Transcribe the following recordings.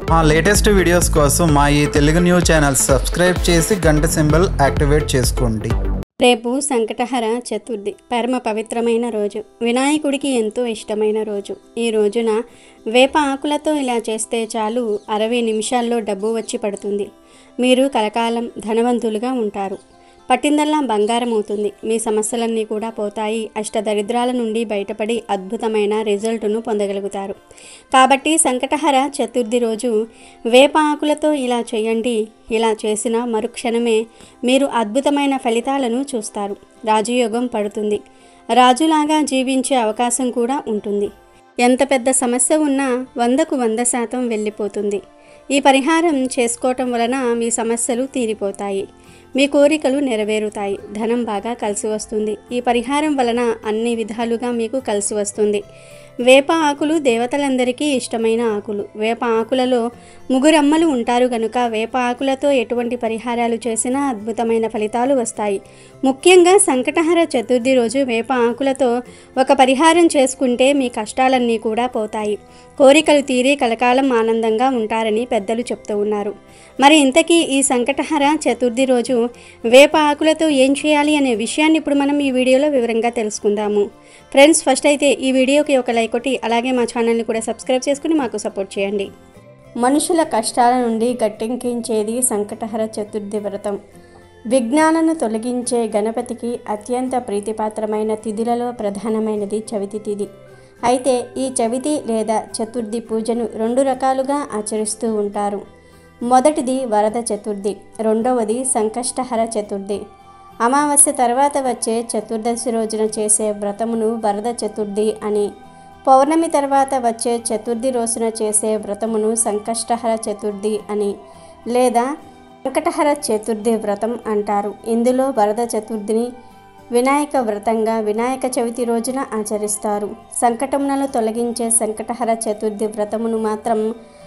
మా latest videos కోసం మా ఈ తెలుగు న్యూస్ ఛానల్ సబ్స్క్రైబ్ చేసి గంట సింబల్ యాక్టివేట్ చేసుకోండి రేపు సంకటహర చతుర్థి పరమ పవిత్రమైన రోజు వినాయకుడికి ఎంతో ఇష్టమైన రోజు ఈ రోజున వేప ఆకులతో ఇలా చేస్తే చాలు అరవై నిమిషాల్లో డబ్బు వచ్చి పడుతుంది మీరు కలకాలం ధనవంతులుగా ఉంటారు పట్టిందల్లా బంగారం అవుతుంది మీ సమస్యలన్నీ కూడా పోతాయి అష్టదరిద్రాల నుండి బయటపడి అద్భుతమైన రిజల్ట్ను పొందగలుగుతారు కాబట్టి సంకటహర చతుర్థి రోజు వేప ఆకులతో ఇలా చేయండి ఇలా చేసిన మరుక్షణమే మీరు అద్భుతమైన ఫలితాలను చూస్తారు రాజయోగం పడుతుంది రాజులాగా జీవించే అవకాశం కూడా ఉంటుంది ఎంత పెద్ద సమస్య ఉన్నా వందకు వంద శాతం వెళ్ళిపోతుంది ఈ పరిహారం చేసుకోవటం వలన మీ సమస్యలు తీరిపోతాయి మీ కోరికలు నెరవేరుతాయి ధనం బాగా కలిసి వస్తుంది ఈ పరిహారం వలన అన్ని విధాలుగా మీకు కలిసి వస్తుంది వేప ఆకులు దేవతలందరికీ ఇష్టమైన ఆకులు వేప ఆకులలో ముగ్గురమ్మలు ఉంటారు కనుక వేప ఆకులతో ఎటువంటి పరిహారాలు చేసినా అద్భుతమైన ఫలితాలు వస్తాయి ముఖ్యంగా సంకటహర చతుర్థి రోజు వేప ఆకులతో ఒక పరిహారం చేసుకుంటే మీ కష్టాలన్నీ కూడా పోతాయి కోరికలు తీరి కలకాలం ఆనందంగా ఉంటారని పెద్దలు చెప్తూ ఉన్నారు మరి ఇంతకీ ఈ సంకటహర చతుర్థి రోజు వేప ఆకులతో ఏం చేయాలి అనే విషయాన్ని ఇప్పుడు మనం ఈ వీడియోలో వివరంగా తెలుసుకుందాము ఫ్రెండ్స్ ఫస్ట్ అయితే ఈ వీడియోకి ఒక లైక్ కొట్టి అలాగే మా ఛానల్ని కూడా సబ్స్క్రైబ్ చేసుకుని మాకు సపోర్ట్ చేయండి మనుషుల కష్టాల నుండి గట్టెంకించేది సంకటహర చతుర్థి వ్రతం విఘ్నాలను తొలగించే గణపతికి అత్యంత ప్రీతిపాత్రమైన తిథులలో ప్రధానమైనది చవితి తిథి అయితే ఈ చవితి లేదా చతుర్థి పూజను రెండు రకాలుగా ఆచరిస్తూ ఉంటారు మొదటిది వరద చతుర్థి రెండవది సంకష్టహర చతుర్థి అమావాస్య తర్వాత వచ్చే చతుర్దశి రోజున చేసే వ్రతమును వరద చతుర్థి అని పౌర్ణమి తర్వాత వచ్చే చతుర్థి రోజున చేసే వ్రతమును సంకష్టహర చతుర్థి అని లేదా వెంకటహర చతుర్థి వ్రతం అంటారు ఇందులో వరద చతుర్థిని వినాయక వ్రతంగా వినాయక చవితి రోజున ఆచరిస్తారు సంకటములను తొలగించే సంకటహర చతుర్థి వ్రతమును మాత్రం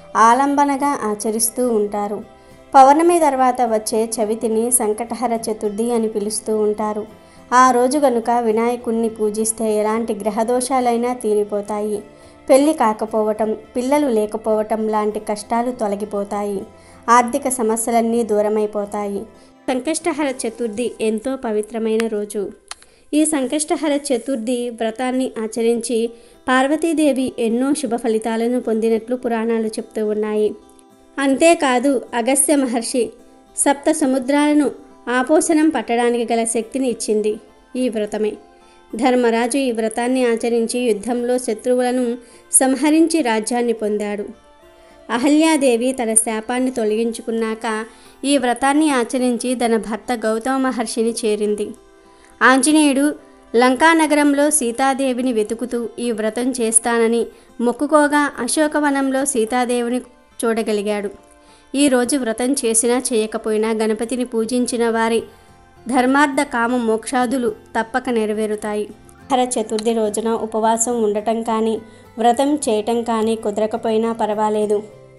ఆలంబనగా ఆచరిస్తూ ఉంటారు పౌర్ణమి తర్వాత వచ్చే చవితిని సంకటహర చతుర్థి అని పిలుస్తూ ఉంటారు ఆ రోజు గనుక వినాయకుణ్ణి పూజిస్తే ఎలాంటి గ్రహదోషాలైనా తీరిపోతాయి పెళ్లి కాకపోవటం పిల్లలు లేకపోవటం లాంటి కష్టాలు తొలగిపోతాయి ఆర్థిక సమస్యలన్నీ దూరమైపోతాయి సంకష్టహర చతుర్థి ఎంతో పవిత్రమైన రోజు ఈ సంకష్టహర చతుర్థి వ్రతాన్ని ఆచరించి పార్వతీదేవి ఎన్నో శుభ ఫలితాలను పొందినట్లు పురాణాలు చెప్తూ ఉన్నాయి అంతేకాదు అగస్త్య మహర్షి సప్త సముద్రాలను ఆపోషణం పట్టడానికి గల శక్తిని ఇచ్చింది ఈ వ్రతమే ధర్మరాజు ఈ వ్రతాన్ని ఆచరించి యుద్ధంలో శత్రువులను సంహరించి రాజ్యాన్ని పొందాడు అహల్యాదేవి తన శాపాన్ని తొలగించుకున్నాక ఈ వ్రతాన్ని ఆచరించి తన భర్త గౌతమ మహర్షిని చేరింది ఆంజనేయుడు లంకానగరంలో సీతాదేవిని వెతుకుతూ ఈ వ్రతం చేస్తానని మొక్కుకోగా అశోకవనంలో సీతాదేవిని చూడగలిగాడు ఈ రోజు వ్రతం చేసినా చేయకపోయినా గణపతిని పూజించిన వారి ధర్మార్థ కామ మోక్షాదులు తప్పక నెరవేరుతాయి హర చతుర్థి రోజున ఉపవాసం ఉండటం కానీ వ్రతం చేయటం కానీ కుదరకపోయినా పర్వాలేదు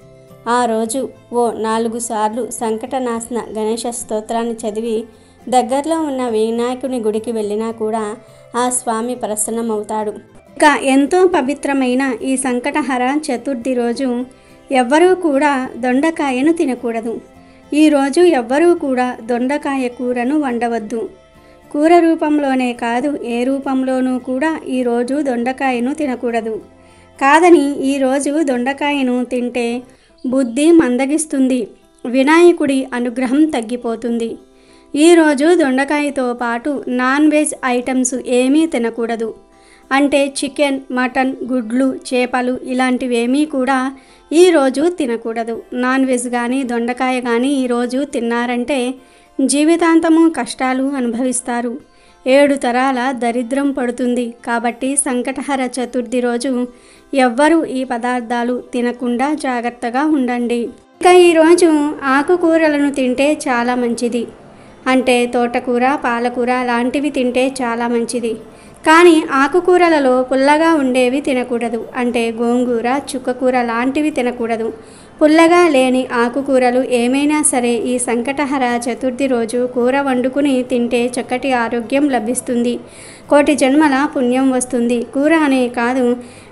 ఆ రోజు ఓ నాలుగు సార్లు సంకటనాశన గణేష స్తోత్రాన్ని చదివి దగ్గరలో ఉన్న వినాయకుని గుడికి వెళ్ళినా కూడా ఆ స్వామి ప్రసన్నమవుతాడు ఇక ఎంతో పవిత్రమైన ఈ సంకటహర చతుర్థి రోజు ఎవ్వరూ కూడా దొండకాయను తినకూడదు ఈరోజు ఎవ్వరూ కూడా దొండకాయ కూరను వండవద్దు కూర రూపంలోనే కాదు ఏ రూపంలోనూ కూడా ఈరోజు దొండకాయను తినకూడదు కాదని ఈరోజు దొండకాయను తింటే బుద్ధి మందగిస్తుంది వినాయకుడి అనుగ్రహం తగ్గిపోతుంది ఈరోజు దొండకాయతో పాటు నాన్ వెజ్ ఐటమ్స్ ఏమీ తినకూడదు అంటే చికెన్ మటన్ గుడ్లు చేపలు ఇలాంటివేమీ కూడా ఈరోజు తినకూడదు నాన్ వెజ్ కానీ దొండకాయ కానీ ఈరోజు తిన్నారంటే జీవితాంతము కష్టాలు అనుభవిస్తారు ఏడు తరాల దరిద్రం పడుతుంది కాబట్టి సంకటహర చతుర్థి రోజు ఎవ్వరూ ఈ పదార్థాలు తినకుండా జాగ్రత్తగా ఉండండి ఇక ఈరోజు ఆకుకూరలను తింటే చాలా మంచిది అంటే తోటకూర పాలకూర లాంటివి తింటే చాలా మంచిది కానీ ఆకుకూరలలో పుల్లగా ఉండేవి తినకూడదు అంటే గోంగూర చుక్కకూర లాంటివి తినకూడదు పుల్లగా లేని ఆకుకూరలు ఏమైనా సరే ఈ సంకటహర చతుర్థి రోజు కూర వండుకుని తింటే చక్కటి ఆరోగ్యం లభిస్తుంది కోటి జన్మల పుణ్యం వస్తుంది కూర అనే కాదు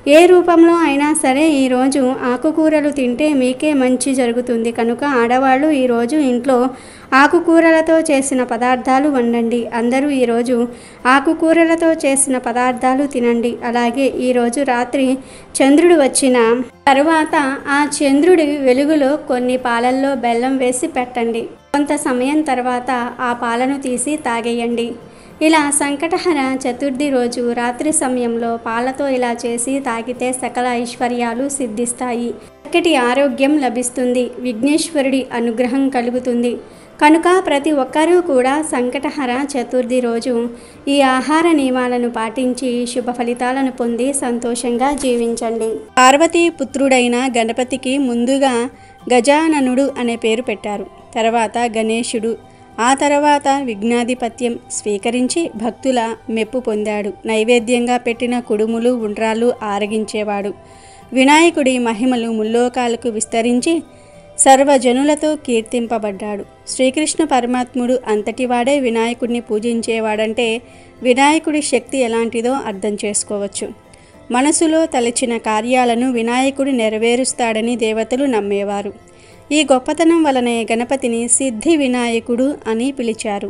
ఏ రూపంలో అయినా సరే ఈరోజు ఆకుకూరలు తింటే మీకే మంచి జరుగుతుంది కనుక ఆడవాళ్ళు ఈరోజు ఇంట్లో ఆకుకూరలతో చేసిన పదార్థాలు వండండి అందరూ ఈరోజు ఆకుకూరలతో చేసిన పదార్థాలు తినండి అలాగే ఈరోజు రాత్రి చంద్రుడు వచ్చిన తరువాత ఆ చంద్రుడి వెలుగులో కొన్ని పాలల్లో బెల్లం వేసి పెట్టండి కొంత సమయం తర్వాత ఆ పాలను తీసి తాగేయండి ఇలా సంకటహర చతుర్థి రోజు రాత్రి సమయంలో పాలతో ఇలా చేసి తాగితే సకల ఐశ్వర్యాలు సిద్ధిస్తాయి చక్కటి ఆరోగ్యం లభిస్తుంది విఘ్నేశ్వరుడి అనుగ్రహం కలుగుతుంది కనుక ప్రతి ఒక్కరూ కూడా సంకటహర చతుర్థి రోజు ఈ ఆహార నియమాలను పాటించి శుభ ఫలితాలను పొంది సంతోషంగా జీవించండి పార్వతీ పుత్రుడైన గణపతికి ముందుగా గజాననుడు అనే పేరు పెట్టారు తర్వాత గణేశుడు ఆ తర్వాత విఘ్నాధిపత్యం స్వీకరించి భక్తుల మెప్పు పొందాడు నైవేద్యంగా పెట్టిన కుడుములు ఉండ్రాలు ఆరగించేవాడు వినాయకుడి మహిమలు ముల్లోకాలకు విస్తరించి సర్వజనులతో కీర్తింపబడ్డాడు శ్రీకృష్ణ పరమాత్ముడు అంతటివాడే వినాయకుడిని పూజించేవాడంటే వినాయకుడి శక్తి ఎలాంటిదో అర్థం చేసుకోవచ్చు మనసులో తలచిన కార్యాలను వినాయకుడు నెరవేరుస్తాడని దేవతలు నమ్మేవారు ఈ గొప్పతనం వలనే గణపతిని సిద్ధి వినాయకుడు అని పిలిచారు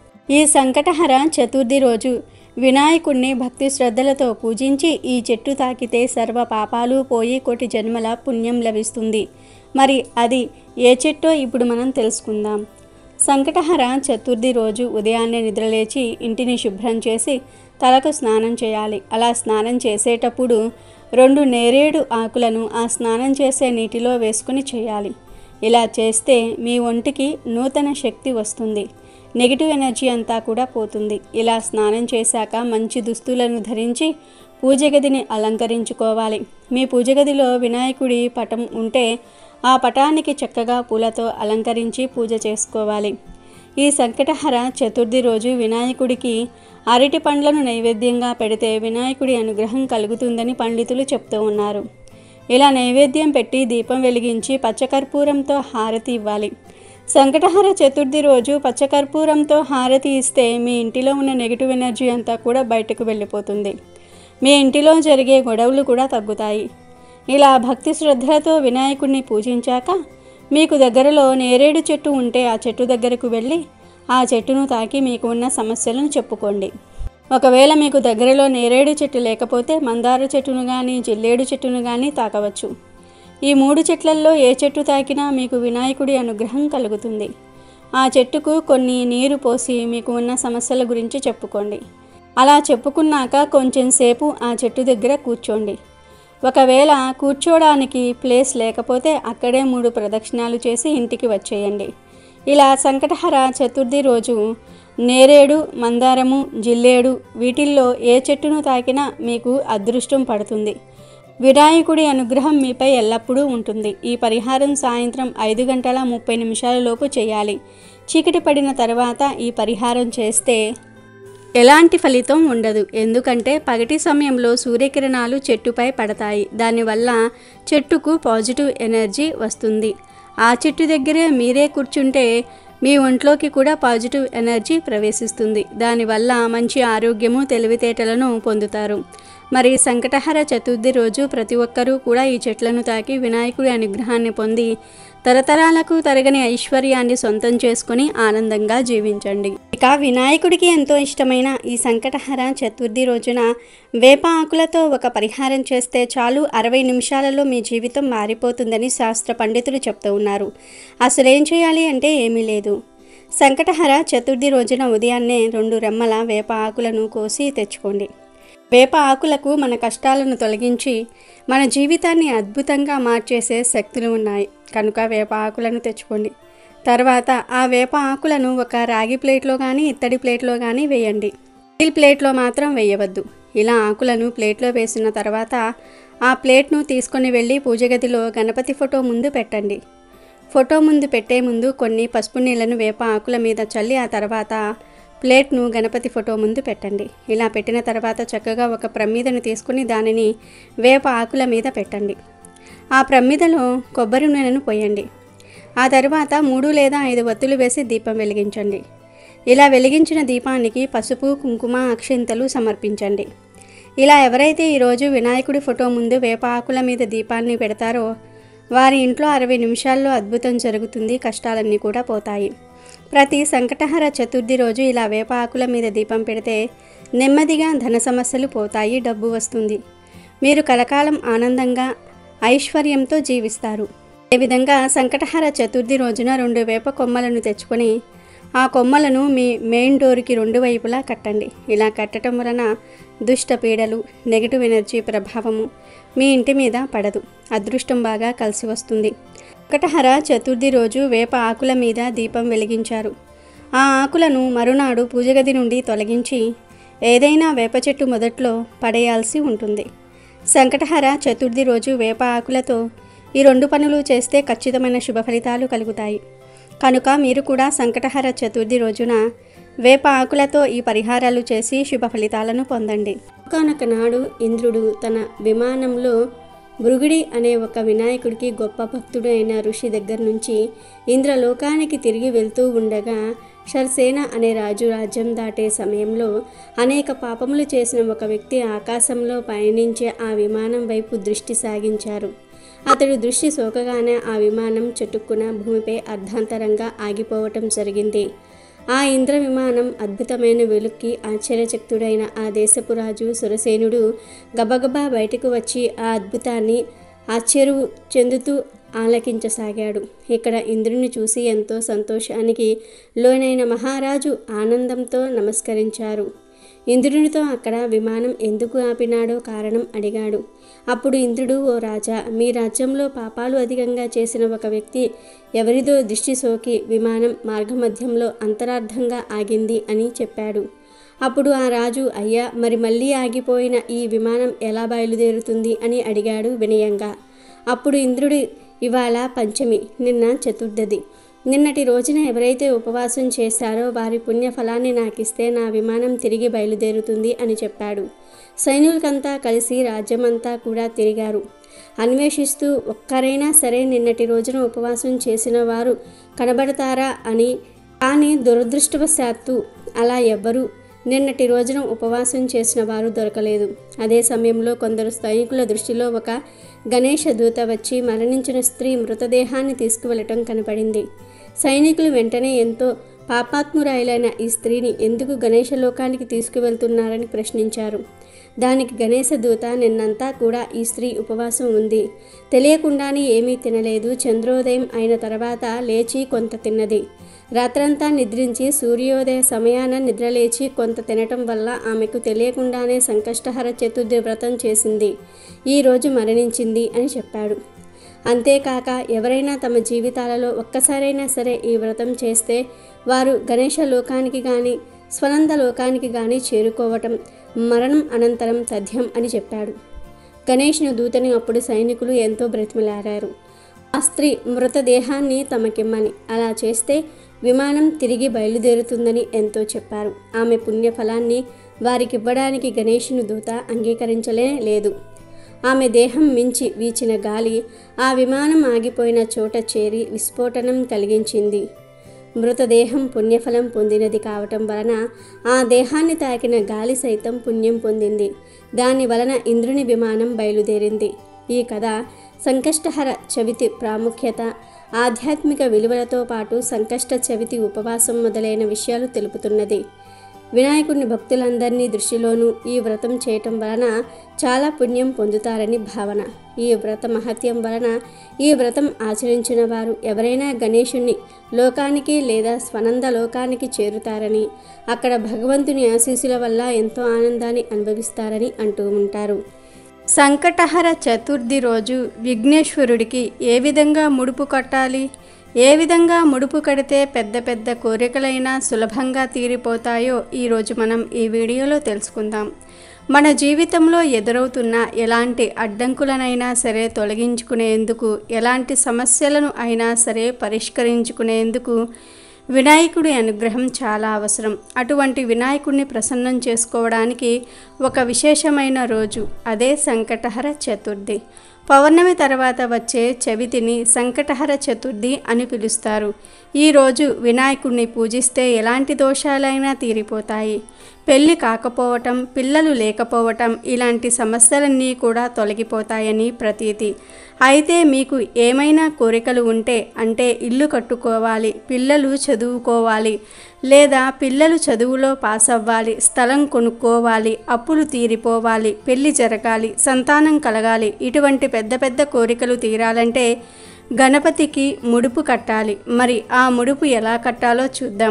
ఈ సంకటహర చతుర్థి రోజు వినాయకుడిని భక్తి శ్రద్ధలతో పూజించి ఈ చెట్టు తాకితే సర్వ పాపాలు పోయి కోటి జన్మల పుణ్యం లభిస్తుంది మరి అది ఏ చెట్టో ఇప్పుడు మనం తెలుసుకుందాం సంకటహర చతుర్థి రోజు ఉదయాన్నే నిద్రలేచి ఇంటిని శుభ్రం చేసి తలకు స్నానం చేయాలి అలా స్నానం చేసేటప్పుడు రెండు నేరేడు ఆకులను ఆ స్నానం చేసే నీటిలో వేసుకుని చేయాలి ఇలా చేస్తే మీ ఒంటికి నూతన శక్తి వస్తుంది నెగిటివ్ ఎనర్జీ అంతా కూడా పోతుంది ఇలా స్నానం చేశాక మంచి దుస్తులను ధరించి పూజ గదిని అలంకరించుకోవాలి మీ పూజ గదిలో వినాయకుడి పటం ఉంటే ఆ పటానికి చక్కగా పూలతో అలంకరించి పూజ చేసుకోవాలి ఈ సంకటహర చతుర్థి రోజు వినాయకుడికి అరటి పండ్లను నైవేద్యంగా పెడితే వినాయకుడి అనుగ్రహం కలుగుతుందని పండితులు చెప్తూ ఉన్నారు ఇలా నైవేద్యం పెట్టి దీపం వెలిగించి పచ్చకర్పూరంతో హారతి ఇవ్వాలి సంకటహర చతుర్థి రోజు పచ్చకర్పూరంతో హారతి ఇస్తే మీ ఇంటిలో ఉన్న నెగిటివ్ ఎనర్జీ అంతా కూడా బయటకు వెళ్ళిపోతుంది మీ ఇంటిలో జరిగే గొడవలు కూడా తగ్గుతాయి ఇలా భక్తి శ్రద్ధలతో వినాయకుడిని పూజించాక మీకు దగ్గరలో నేరేడు చెట్టు ఉంటే ఆ చెట్టు దగ్గరకు వెళ్ళి ఆ చెట్టును తాకి మీకు ఉన్న సమస్యలను చెప్పుకోండి ఒకవేళ మీకు దగ్గరలో నేరేడు చెట్టు లేకపోతే మందార చెట్టును కానీ జిల్లేడు చెట్టును కానీ తాకవచ్చు ఈ మూడు చెట్లల్లో ఏ చెట్టు తాకినా మీకు వినాయకుడి అనుగ్రహం కలుగుతుంది ఆ చెట్టుకు కొన్ని నీరు పోసి మీకు ఉన్న సమస్యల గురించి చెప్పుకోండి అలా చెప్పుకున్నాక కొంచెం సేపు ఆ చెట్టు దగ్గర కూర్చోండి ఒకవేళ కూర్చోడానికి ప్లేస్ లేకపోతే అక్కడే మూడు ప్రదక్షిణాలు చేసి ఇంటికి వచ్చేయండి ఇలా సంకటహర చతుర్థి రోజు నేరేడు మందారము జిల్లేడు వీటిల్లో ఏ చెట్టును తాకినా మీకు అదృష్టం పడుతుంది వినాయకుడి అనుగ్రహం మీపై ఎల్లప్పుడూ ఉంటుంది ఈ పరిహారం సాయంత్రం ఐదు గంటల ముప్పై నిమిషాల లోపు చేయాలి చీకటి పడిన తర్వాత ఈ పరిహారం చేస్తే ఎలాంటి ఫలితం ఉండదు ఎందుకంటే పగటి సమయంలో సూర్యకిరణాలు చెట్టుపై పడతాయి దానివల్ల చెట్టుకు పాజిటివ్ ఎనర్జీ వస్తుంది ఆ చెట్టు దగ్గరే మీరే కూర్చుంటే మీ ఒంట్లోకి కూడా పాజిటివ్ ఎనర్జీ ప్రవేశిస్తుంది దానివల్ల మంచి ఆరోగ్యము తెలివితేటలను పొందుతారు మరి సంకటహర చతుర్థి రోజు ప్రతి ఒక్కరూ కూడా ఈ చెట్లను తాకి వినాయకుడి అనుగ్రహాన్ని పొంది తరతరాలకు తరగని ఐశ్వర్యాన్ని సొంతం చేసుకుని ఆనందంగా జీవించండి ఇక వినాయకుడికి ఎంతో ఇష్టమైన ఈ సంకటహర చతుర్థి రోజున వేప ఆకులతో ఒక పరిహారం చేస్తే చాలు అరవై నిమిషాలలో మీ జీవితం మారిపోతుందని శాస్త్ర పండితులు చెప్తూ ఉన్నారు అసలేం చేయాలి అంటే ఏమీ లేదు సంకటహర చతుర్థి రోజున ఉదయాన్నే రెండు రెమ్మల వేప ఆకులను కోసి తెచ్చుకోండి వేప ఆకులకు మన కష్టాలను తొలగించి మన జీవితాన్ని అద్భుతంగా మార్చేసే శక్తులు ఉన్నాయి కనుక వేప ఆకులను తెచ్చుకోండి తర్వాత ఆ వేప ఆకులను ఒక రాగి ప్లేట్లో కానీ ఇత్తడి ప్లేట్లో కానీ వేయండి స్టీల్ ప్లేట్లో మాత్రం వేయవద్దు ఇలా ఆకులను ప్లేట్లో వేసిన తర్వాత ఆ ప్లేట్ను తీసుకొని వెళ్ళి పూజ గదిలో గణపతి ఫోటో ముందు పెట్టండి ఫోటో ముందు పెట్టే ముందు కొన్ని పసుపు నీళ్లను వేప ఆకుల మీద చల్లి ఆ తర్వాత ప్లేట్ను గణపతి ఫోటో ముందు పెట్టండి ఇలా పెట్టిన తర్వాత చక్కగా ఒక ప్రమిదను తీసుకుని దానిని వేప ఆకుల మీద పెట్టండి ఆ ప్రమిదలో కొబ్బరి నూనెను పోయండి ఆ తర్వాత మూడు లేదా ఐదు వత్తులు వేసి దీపం వెలిగించండి ఇలా వెలిగించిన దీపానికి పసుపు కుంకుమ అక్షింతలు సమర్పించండి ఇలా ఎవరైతే ఈరోజు వినాయకుడి ఫోటో ముందు వేప ఆకుల మీద దీపాన్ని పెడతారో వారి ఇంట్లో అరవై నిమిషాల్లో అద్భుతం జరుగుతుంది కష్టాలన్నీ కూడా పోతాయి ప్రతి సంకటహర చతుర్థి రోజు ఇలా వేప ఆకుల మీద దీపం పెడితే నెమ్మదిగా ధన సమస్యలు పోతాయి డబ్బు వస్తుంది మీరు కలకాలం ఆనందంగా ఐశ్వర్యంతో జీవిస్తారు అదేవిధంగా సంకటహర చతుర్థి రోజున రెండు వేప కొమ్మలను తెచ్చుకొని ఆ కొమ్మలను మీ మెయిన్ డోర్కి రెండు వైపులా కట్టండి ఇలా కట్టడం వలన దుష్ట పీడలు నెగిటివ్ ఎనర్జీ ప్రభావము మీ ఇంటి మీద పడదు అదృష్టం బాగా కలిసి వస్తుంది సంకటహర చతుర్థి రోజు వేప ఆకుల మీద దీపం వెలిగించారు ఆ ఆకులను మరునాడు పూజగది నుండి తొలగించి ఏదైనా వేప చెట్టు మొదట్లో పడేయాల్సి ఉంటుంది సంకటహర చతుర్థి రోజు వేప ఆకులతో ఈ రెండు పనులు చేస్తే ఖచ్చితమైన శుభ ఫలితాలు కలుగుతాయి కనుక మీరు కూడా సంకటహర చతుర్థి రోజున వేప ఆకులతో ఈ పరిహారాలు చేసి శుభ ఫలితాలను పొందండి ఒకనొక నాడు ఇంద్రుడు తన విమానంలో భృగుడి అనే ఒక వినాయకుడికి గొప్ప భక్తుడు అయిన ఋషి దగ్గర నుంచి ఇంద్రలోకానికి తిరిగి వెళ్తూ ఉండగా షర్సేన అనే రాజు రాజ్యం దాటే సమయంలో అనేక పాపములు చేసిన ఒక వ్యక్తి ఆకాశంలో పయనించే ఆ విమానం వైపు దృష్టి సాగించారు అతడు దృష్టి సోకగానే ఆ విమానం చటుక్కున భూమిపై అర్ధాంతరంగా ఆగిపోవటం జరిగింది ఆ ఇంద్ర విమానం అద్భుతమైన వెలుక్కి ఆశ్చర్యచక్తుడైన ఆ దేశపు రాజు సురసేనుడు గబగబా బయటకు వచ్చి ఆ అద్భుతాన్ని ఆశ్చర్య చెందుతూ ఆలకించసాగాడు ఇక్కడ ఇంద్రుని చూసి ఎంతో సంతోషానికి లోనైన మహారాజు ఆనందంతో నమస్కరించారు ఇంద్రునితో అక్కడ విమానం ఎందుకు ఆపినాడో కారణం అడిగాడు అప్పుడు ఇంద్రుడు ఓ రాజా మీ రాజ్యంలో పాపాలు అధికంగా చేసిన ఒక వ్యక్తి ఎవరిదో దృష్టి సోకి విమానం మార్గమధ్యంలో అంతరార్థంగా ఆగింది అని చెప్పాడు అప్పుడు ఆ రాజు అయ్యా మరి మళ్ళీ ఆగిపోయిన ఈ విమానం ఎలా బయలుదేరుతుంది అని అడిగాడు వినయంగా అప్పుడు ఇంద్రుడు ఇవాళ పంచమి నిన్న చతుర్థది నిన్నటి రోజున ఎవరైతే ఉపవాసం చేశారో వారి పుణ్యఫలాన్ని నాకిస్తే నా విమానం తిరిగి బయలుదేరుతుంది అని చెప్పాడు సైనికులకంతా కలిసి రాజ్యమంతా కూడా తిరిగారు అన్వేషిస్తూ ఒక్కరైనా సరే నిన్నటి రోజున ఉపవాసం చేసిన వారు కనబడతారా అని కానీ దురదృష్టవశాత్తు అలా ఎవ్వరూ నిన్నటి రోజున ఉపవాసం చేసిన వారు దొరకలేదు అదే సమయంలో కొందరు సైనికుల దృష్టిలో ఒక గణేష దూత వచ్చి మరణించిన స్త్రీ మృతదేహాన్ని తీసుకువెళ్ళటం కనపడింది సైనికులు వెంటనే ఎంతో పాపాత్మురాయులైన ఈ స్త్రీని ఎందుకు గణేష లోకానికి తీసుకువెళ్తున్నారని ప్రశ్నించారు దానికి గణేశ దూత నిన్నంతా కూడా ఈ స్త్రీ ఉపవాసం ఉంది తెలియకుండానే ఏమీ తినలేదు చంద్రోదయం అయిన తర్వాత లేచి కొంత తిన్నది రాత్రంతా నిద్రించి సూర్యోదయ సమయాన నిద్రలేచి కొంత తినటం వల్ల ఆమెకు తెలియకుండానే సంకష్టహర చతుర్థి వ్రతం చేసింది ఈరోజు మరణించింది అని చెప్పాడు అంతేకాక ఎవరైనా తమ జీవితాలలో ఒక్కసారైనా సరే ఈ వ్రతం చేస్తే వారు గణేష లోకానికి కానీ స్వనంద లోకానికి కానీ చేరుకోవటం మరణం అనంతరం తథ్యం అని చెప్పాడు గణేష్ను దూతని అప్పుడు సైనికులు ఎంతో బ్రతిమలాడారు ఆ స్త్రీ మృతదేహాన్ని తమకిమ్మని అలా చేస్తే విమానం తిరిగి బయలుదేరుతుందని ఎంతో చెప్పారు ఆమె పుణ్యఫలాన్ని వారికివ్వడానికి గణేషుని దూత అంగీకరించలే లేదు ఆమె దేహం మించి వీచిన గాలి ఆ విమానం ఆగిపోయిన చోట చేరి విస్ఫోటనం కలిగించింది మృతదేహం పుణ్యఫలం పొందినది కావటం వలన ఆ దేహాన్ని తాకిన గాలి సైతం పుణ్యం పొందింది దాని వలన ఇంద్రుని విమానం బయలుదేరింది ఈ కథ సంకష్టహర చవితి ప్రాముఖ్యత ఆధ్యాత్మిక విలువలతో పాటు సంకష్ట చవితి ఉపవాసం మొదలైన విషయాలు తెలుపుతున్నది వినాయకుడిని భక్తులందరినీ దృష్టిలోనూ ఈ వ్రతం చేయటం వలన చాలా పుణ్యం పొందుతారని భావన ఈ వ్రత మహత్యం వలన ఈ వ్రతం ఆచరించిన వారు ఎవరైనా గణేశుణ్ణి లోకానికి లేదా స్వనంద లోకానికి చేరుతారని అక్కడ భగవంతుని ఆశీస్సుల వల్ల ఎంతో ఆనందాన్ని అనుభవిస్తారని అంటూ ఉంటారు సంకటహర చతుర్థి రోజు విఘ్నేశ్వరుడికి ఏ విధంగా ముడుపు కట్టాలి ఏ విధంగా ముడుపు కడితే పెద్ద పెద్ద కోరికలైనా సులభంగా తీరిపోతాయో ఈరోజు మనం ఈ వీడియోలో తెలుసుకుందాం మన జీవితంలో ఎదురవుతున్న ఎలాంటి అడ్డంకులనైనా సరే తొలగించుకునేందుకు ఎలాంటి సమస్యలను అయినా సరే పరిష్కరించుకునేందుకు వినాయకుడి అనుగ్రహం చాలా అవసరం అటువంటి వినాయకుడిని ప్రసన్నం చేసుకోవడానికి ఒక విశేషమైన రోజు అదే సంకటహర చతుర్థి పౌర్ణమి తర్వాత వచ్చే చవితిని సంకటహర చతుర్థి అని పిలుస్తారు ఈరోజు వినాయకుడిని పూజిస్తే ఎలాంటి దోషాలైనా తీరిపోతాయి పెళ్లి కాకపోవటం పిల్లలు లేకపోవటం ఇలాంటి సమస్యలన్నీ కూడా తొలగిపోతాయని ప్రతీతి అయితే మీకు ఏమైనా కోరికలు ఉంటే అంటే ఇల్లు కట్టుకోవాలి పిల్లలు చదువుకోవాలి లేదా పిల్లలు చదువులో పాస్ అవ్వాలి స్థలం కొనుక్కోవాలి అప్పులు తీరిపోవాలి పెళ్లి జరగాలి సంతానం కలగాలి ఇటువంటి పెద్ద పెద్ద కోరికలు తీరాలంటే గణపతికి ముడుపు కట్టాలి మరి ఆ ముడుపు ఎలా కట్టాలో చూద్దాం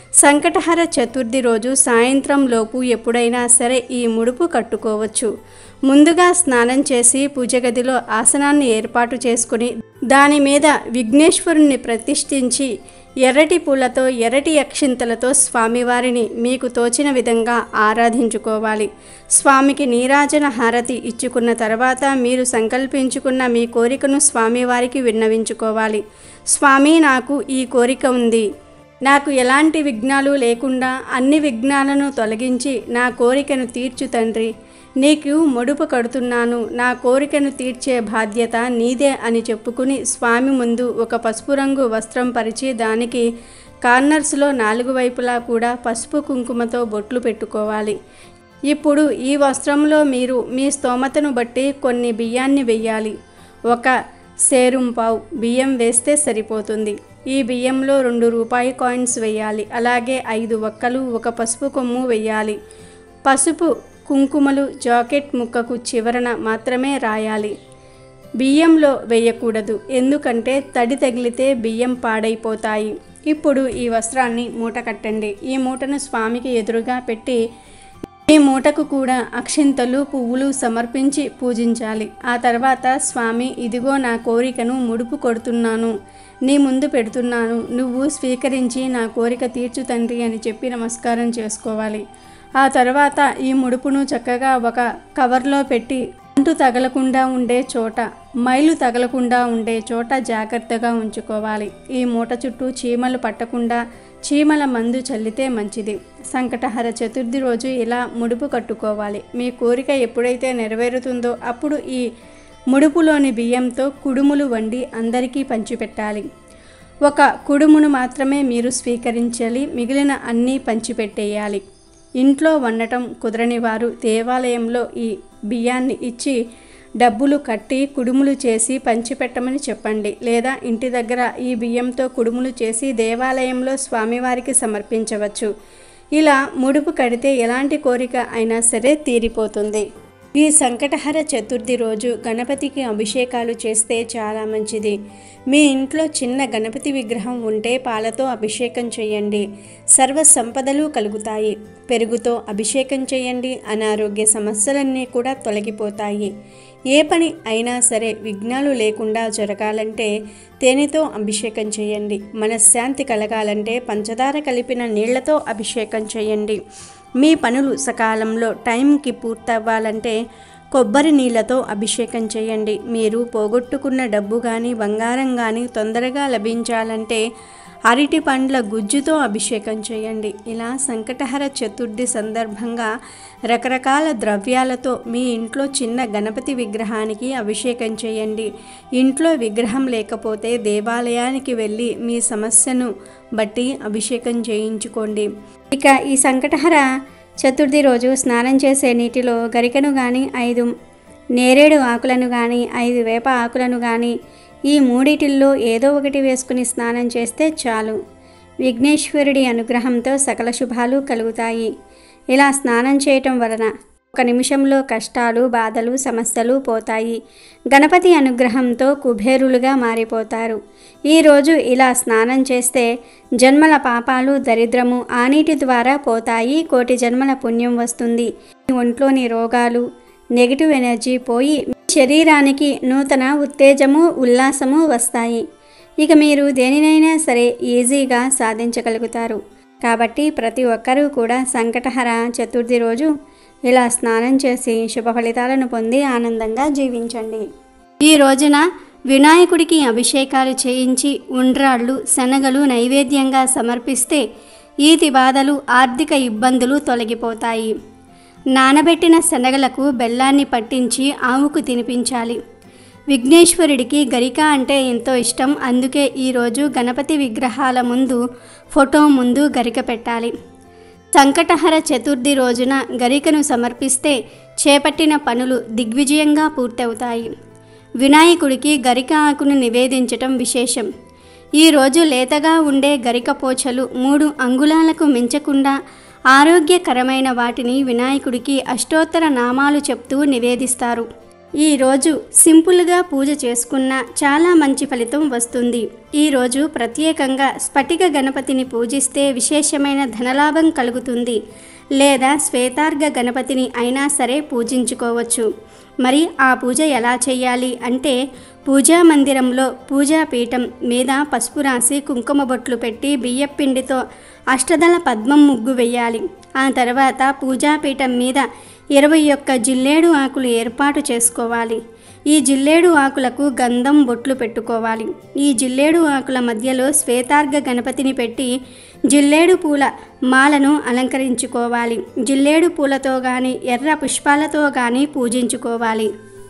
సంకటహర చతుర్థి రోజు సాయంత్రం లోపు ఎప్పుడైనా సరే ఈ ముడుపు కట్టుకోవచ్చు ముందుగా స్నానం చేసి పూజ గదిలో ఆసనాన్ని ఏర్పాటు చేసుకుని దాని మీద విఘ్నేశ్వరుణ్ణి ప్రతిష్ఠించి ఎర్రటి పూలతో ఎర్రటి అక్షింతలతో స్వామివారిని మీకు తోచిన విధంగా ఆరాధించుకోవాలి స్వామికి నీరాజన హారతి ఇచ్చుకున్న తర్వాత మీరు సంకల్పించుకున్న మీ కోరికను స్వామివారికి విన్నవించుకోవాలి స్వామి నాకు ఈ కోరిక ఉంది నాకు ఎలాంటి విఘ్నాలు లేకుండా అన్ని విఘ్నాలను తొలగించి నా కోరికను తీర్చు తండ్రి నీకు ముడుపు కడుతున్నాను నా కోరికను తీర్చే బాధ్యత నీదే అని చెప్పుకుని స్వామి ముందు ఒక పసుపు రంగు వస్త్రం పరిచి దానికి కార్నర్స్లో నాలుగు వైపులా కూడా పసుపు కుంకుమతో బొట్లు పెట్టుకోవాలి ఇప్పుడు ఈ వస్త్రంలో మీరు మీ స్తోమతను బట్టి కొన్ని బియ్యాన్ని వెయ్యాలి ఒక సేరుం పావు బియ్యం వేస్తే సరిపోతుంది ఈ బియ్యంలో రెండు రూపాయి కాయిన్స్ వేయాలి అలాగే ఐదు ఒక్కలు ఒక పసుపు కొమ్ము వేయాలి పసుపు కుంకుమలు జాకెట్ ముక్కకు చివరన మాత్రమే రాయాలి బియ్యంలో వేయకూడదు ఎందుకంటే తడి తగిలితే బియ్యం పాడైపోతాయి ఇప్పుడు ఈ వస్త్రాన్ని మూట కట్టండి ఈ మూటను స్వామికి ఎదురుగా పెట్టి ఈ మూటకు కూడా అక్షింతలు పువ్వులు సమర్పించి పూజించాలి ఆ తర్వాత స్వామి ఇదిగో నా కోరికను ముడుపు కొడుతున్నాను నీ ముందు పెడుతున్నాను నువ్వు స్వీకరించి నా కోరిక తీర్చు తండ్రి అని చెప్పి నమస్కారం చేసుకోవాలి ఆ తర్వాత ఈ ముడుపును చక్కగా ఒక కవర్లో పెట్టి అంటు తగలకుండా ఉండే చోట మైలు తగలకుండా ఉండే చోట జాగ్రత్తగా ఉంచుకోవాలి ఈ మూట చుట్టూ చీమలు పట్టకుండా చీమల మందు చల్లితే మంచిది సంకటహర చతుర్థి రోజు ఇలా ముడుపు కట్టుకోవాలి మీ కోరిక ఎప్పుడైతే నెరవేరుతుందో అప్పుడు ఈ ముడుపులోని బియ్యంతో కుడుములు వండి అందరికీ పంచిపెట్టాలి ఒక కుడుమును మాత్రమే మీరు స్వీకరించాలి మిగిలిన అన్నీ పంచిపెట్టేయాలి ఇంట్లో వండటం కుదరని వారు దేవాలయంలో ఈ బియ్యాన్ని ఇచ్చి డబ్బులు కట్టి కుడుములు చేసి పంచిపెట్టమని చెప్పండి లేదా ఇంటి దగ్గర ఈ బియ్యంతో కుడుములు చేసి దేవాలయంలో స్వామివారికి సమర్పించవచ్చు ఇలా ముడుపు కడితే ఎలాంటి కోరిక అయినా సరే తీరిపోతుంది ఈ సంకటహర చతుర్థి రోజు గణపతికి అభిషేకాలు చేస్తే చాలా మంచిది మీ ఇంట్లో చిన్న గణపతి విగ్రహం ఉంటే పాలతో అభిషేకం చేయండి సర్వ సంపదలు కలుగుతాయి పెరుగుతో అభిషేకం చేయండి అనారోగ్య సమస్యలన్నీ కూడా తొలగిపోతాయి ఏ పని అయినా సరే విఘ్నాలు లేకుండా జరగాలంటే తేనెతో అభిషేకం చేయండి మనశ్శాంతి కలగాలంటే పంచదార కలిపిన నీళ్లతో అభిషేకం చేయండి మీ పనులు సకాలంలో టైంకి పూర్తవ్వాలంటే కొబ్బరి నీళ్ళతో అభిషేకం చేయండి మీరు పోగొట్టుకున్న డబ్బు కానీ బంగారం కానీ తొందరగా లభించాలంటే అరటి పండ్ల గుజ్జుతో అభిషేకం చేయండి ఇలా సంకటహర చతుర్థి సందర్భంగా రకరకాల ద్రవ్యాలతో మీ ఇంట్లో చిన్న గణపతి విగ్రహానికి అభిషేకం చేయండి ఇంట్లో విగ్రహం లేకపోతే దేవాలయానికి వెళ్ళి మీ సమస్యను బట్టి అభిషేకం చేయించుకోండి ఇక ఈ సంకటహర చతుర్థి రోజు స్నానం చేసే నీటిలో గరికను కానీ ఐదు నేరేడు ఆకులను కానీ ఐదు వేప ఆకులను కానీ ఈ మూడిటిల్లో ఏదో ఒకటి వేసుకుని స్నానం చేస్తే చాలు విఘ్నేశ్వరుడి అనుగ్రహంతో సకల శుభాలు కలుగుతాయి ఇలా స్నానం చేయటం వలన ఒక నిమిషంలో కష్టాలు బాధలు సమస్యలు పోతాయి గణపతి అనుగ్రహంతో కుబేరులుగా మారిపోతారు ఈరోజు ఇలా స్నానం చేస్తే జన్మల పాపాలు దరిద్రము ఆ నీటి ద్వారా పోతాయి కోటి జన్మల పుణ్యం వస్తుంది మీ ఒంట్లోని రోగాలు నెగిటివ్ ఎనర్జీ పోయి మీ శరీరానికి నూతన ఉత్తేజము ఉల్లాసము వస్తాయి ఇక మీరు దేనినైనా సరే ఈజీగా సాధించగలుగుతారు కాబట్టి ప్రతి ఒక్కరూ కూడా సంకటహర చతుర్థి రోజు ఇలా స్నానం చేసి శుభ ఫలితాలను పొంది ఆనందంగా జీవించండి ఈ రోజున వినాయకుడికి అభిషేకాలు చేయించి ఉండ్రాళ్ళు శనగలు నైవేద్యంగా సమర్పిస్తే ఈతి బాధలు ఆర్థిక ఇబ్బందులు తొలగిపోతాయి నానబెట్టిన శనగలకు బెల్లాన్ని పట్టించి ఆవుకు తినిపించాలి విఘ్నేశ్వరుడికి గరిక అంటే ఎంతో ఇష్టం అందుకే ఈరోజు గణపతి విగ్రహాల ముందు ఫోటో ముందు గరిక పెట్టాలి సంకటహర చతుర్థి రోజున గరికను సమర్పిస్తే చేపట్టిన పనులు దిగ్విజయంగా పూర్తవుతాయి వినాయకుడికి గరిక ఆకును నివేదించటం విశేషం ఈరోజు లేతగా ఉండే గరిక పోచలు మూడు అంగుళాలకు మించకుండా ఆరోగ్యకరమైన వాటిని వినాయకుడికి అష్టోత్తర నామాలు చెప్తూ నివేదిస్తారు ఈరోజు సింపుల్గా పూజ చేసుకున్న చాలా మంచి ఫలితం వస్తుంది ఈరోజు ప్రత్యేకంగా స్ఫటిక గణపతిని పూజిస్తే విశేషమైన ధనలాభం కలుగుతుంది లేదా శ్వేతార్ఘ గణపతిని అయినా సరే పూజించుకోవచ్చు మరి ఆ పూజ ఎలా చేయాలి అంటే పూజా మందిరంలో పూజా పీఠం మీద పసుపు రాసి కుంకుమ బొట్లు పెట్టి బియ్యపిండితో అష్టదళ పద్మం ముగ్గు వేయాలి ఆ తర్వాత పూజాపీఠం మీద ఇరవై ఒక్క జిల్లేడు ఆకులు ఏర్పాటు చేసుకోవాలి ఈ జిల్లేడు ఆకులకు గంధం బొట్లు పెట్టుకోవాలి ఈ జిల్లేడు ఆకుల మధ్యలో శ్వేతార్ఘ గణపతిని పెట్టి జిల్లేడు పూల మాలను అలంకరించుకోవాలి జిల్లేడు పూలతో కానీ ఎర్ర పుష్పాలతో కానీ పూజించుకోవాలి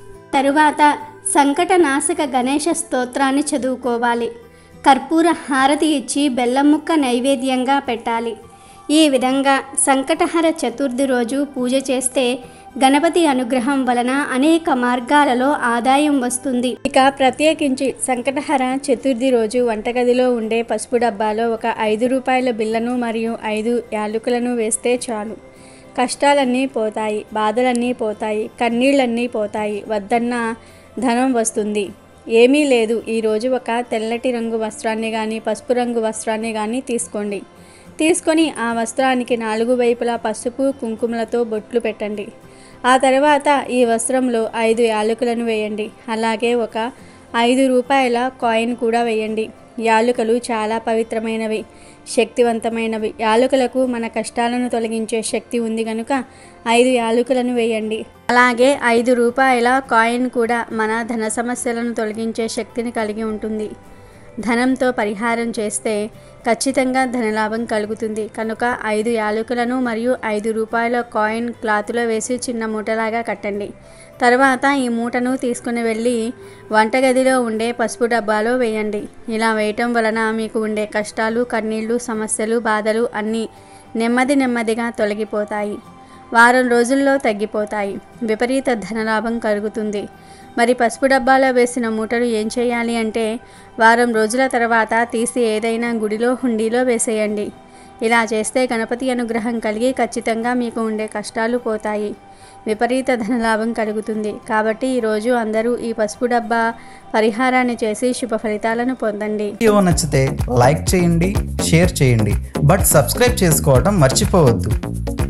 తరువాత సంకటనాశక గణేష స్తోత్రాన్ని చదువుకోవాలి కర్పూర హారతి ఇచ్చి బెల్లం ముక్క నైవేద్యంగా పెట్టాలి ఈ విధంగా సంకటహర చతుర్థి రోజు పూజ చేస్తే గణపతి అనుగ్రహం వలన అనేక మార్గాలలో ఆదాయం వస్తుంది ఇక ప్రత్యేకించి సంకటహర చతుర్థి రోజు వంటగదిలో ఉండే పసుపు డబ్బాలో ఒక ఐదు రూపాయల బిళ్ళను మరియు ఐదు యాలుకలను వేస్తే చాలు కష్టాలన్నీ పోతాయి బాధలన్నీ పోతాయి కన్నీళ్ళన్నీ పోతాయి వద్దన్న ధనం వస్తుంది ఏమీ లేదు ఈరోజు ఒక తెల్లటి రంగు వస్త్రాన్ని కానీ పసుపు రంగు వస్త్రాన్ని కానీ తీసుకోండి తీసుకొని ఆ వస్త్రానికి నాలుగు వైపులా పసుపు కుంకుమలతో బొట్లు పెట్టండి ఆ తర్వాత ఈ వస్త్రంలో ఐదు యాలకులను వేయండి అలాగే ఒక ఐదు రూపాయల కాయిన్ కూడా వేయండి యాలుకలు చాలా పవిత్రమైనవి శక్తివంతమైనవి యాలుకలకు మన కష్టాలను తొలగించే శక్తి ఉంది కనుక ఐదు యాలుకలను వేయండి అలాగే ఐదు రూపాయల కాయిన్ కూడా మన ధన సమస్యలను తొలగించే శక్తిని కలిగి ఉంటుంది ధనంతో పరిహారం చేస్తే ఖచ్చితంగా ధనలాభం కలుగుతుంది కనుక ఐదు యాలకులను మరియు ఐదు రూపాయల కాయిన్ క్లాత్లో వేసి చిన్న మూటలాగా కట్టండి తర్వాత ఈ మూటను తీసుకుని వెళ్ళి వంటగదిలో ఉండే పసుపు డబ్బాలో వేయండి ఇలా వేయటం వలన మీకు ఉండే కష్టాలు కన్నీళ్ళు సమస్యలు బాధలు అన్నీ నెమ్మది నెమ్మదిగా తొలగిపోతాయి వారం రోజుల్లో తగ్గిపోతాయి విపరీత ధనలాభం కలుగుతుంది మరి పసుపు డబ్బాలో వేసిన మూటలు ఏం చేయాలి అంటే వారం రోజుల తర్వాత తీసి ఏదైనా గుడిలో హుండీలో వేసేయండి ఇలా చేస్తే గణపతి అనుగ్రహం కలిగి ఖచ్చితంగా మీకు ఉండే కష్టాలు పోతాయి విపరీత ధనలాభం కలుగుతుంది కాబట్టి ఈరోజు అందరూ ఈ పసుపు డబ్బా పరిహారాన్ని చేసి శుభ ఫలితాలను పొందండి వీడియో నచ్చితే లైక్ చేయండి షేర్ చేయండి బట్ సబ్స్క్రైబ్ చేసుకోవడం మర్చిపోవద్దు